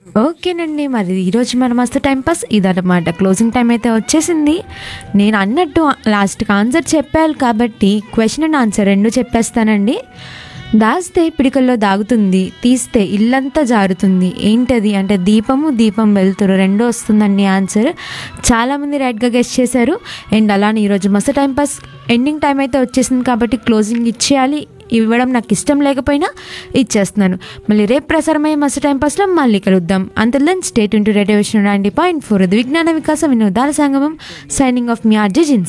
ఓకేనండి మరి ఈరోజు మన మస్తు టైం పాస్ ఇదన్నమాట క్లోజింగ్ టైం అయితే వచ్చేసింది నేను అన్నట్టు లాస్ట్కి ఆన్సర్ చెప్పాలి కాబట్టి క్వశ్చన్ అండ్ ఆన్సర్ రెండు చెప్పేస్తానండి దాస్తే పిడికల్లో దాగుతుంది తీస్తే ఇల్లంతా జారుతుంది ఏంటది అంటే దీపము దీపం వెళ్తురు రెండో వస్తుందండి ఆన్సర్ చాలామంది రైట్గా గెస్ట్ చేశారు అండ్ అలానే ఈరోజు మస్తు టైం పాస్ ఎండింగ్ టైం అయితే వచ్చేసింది కాబట్టి క్లోజింగ్ ఇచ్చేయాలి ఇవ్వడం నాకు ఇష్టం లేకపోయినా ఇచ్చేస్తున్నాను మళ్ళీ రేపు ప్రసారమయ్యే మస్తు టైం పాస్లో మళ్ళీ కలుద్దాం until then stay tuned to radio విషయం నైంటీ పాయింట్ ఫోర్ విజ్ఞాన వికాస వినోదాల సంగమం సైనింగ్ ఆఫ్ మీ ఆర్జే జిన్స్